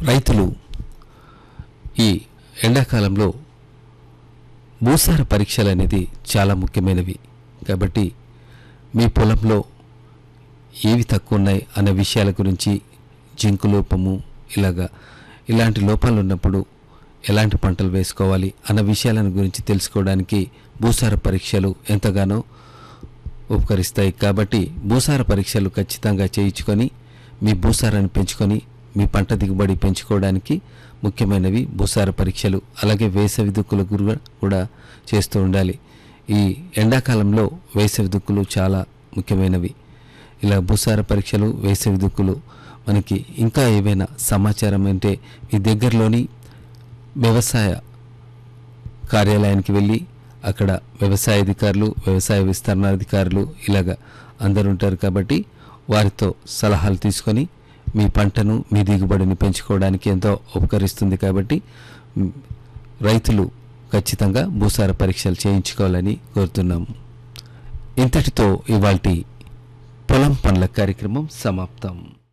రైతులు ఈ ఎండాకాలంలో భూసార పరీక్షలు అనేది చాలా ముఖ్యమైనవి కాబట్టి మీ పొలంలో ఏవి తక్కువ ఉన్నాయి అనే విషయాల గురించి జింకు లోపము ఇలాగా ఇలాంటి లోపాలు ఉన్నప్పుడు ఎలాంటి పంటలు వేసుకోవాలి అన్న విషయాలను గురించి తెలుసుకోవడానికి భూసార పరీక్షలు ఎంతగానో ఉపకరిస్తాయి కాబట్టి భూసార పరీక్షలు ఖచ్చితంగా చేయించుకొని మీ భూసారాన్ని పెంచుకొని మీ పంట దిగుబడి పెంచుకోవడానికి ముఖ్యమైనవి భూసార పరీక్షలు అలాగే వేసవి దుక్కుల గురు- కూడా చేస్తూ ఉండాలి ఈ ఎండాకాలంలో వేసవి దుక్కులు చాలా ముఖ్యమైనవి ఇలా భూసార పరీక్షలు వేసవి దుక్కులు మనకి ఇంకా ఏవైనా సమాచారం అంటే మీ దగ్గరలోని వ్యవసాయ కార్యాలయానికి వెళ్ళి అక్కడ వ్యవసాయ అధికారులు వ్యవసాయ విస్తరణ అధికారులు ఇలాగ అందరు ఉంటారు కాబట్టి వారితో సలహాలు తీసుకొని మీ పంటను మీ దిగుబడిని పెంచుకోవడానికి ఎంతో ఉపకరిస్తుంది కాబట్టి మ్, రైతులు ఖచ్చితంగా భూసార పరీక్షలు చేయించుకోవాలని కోరుతున్నాము ఇంతటితో ఇవాల్టి పొలం పనుల కార్యక్రమం సమాప్తం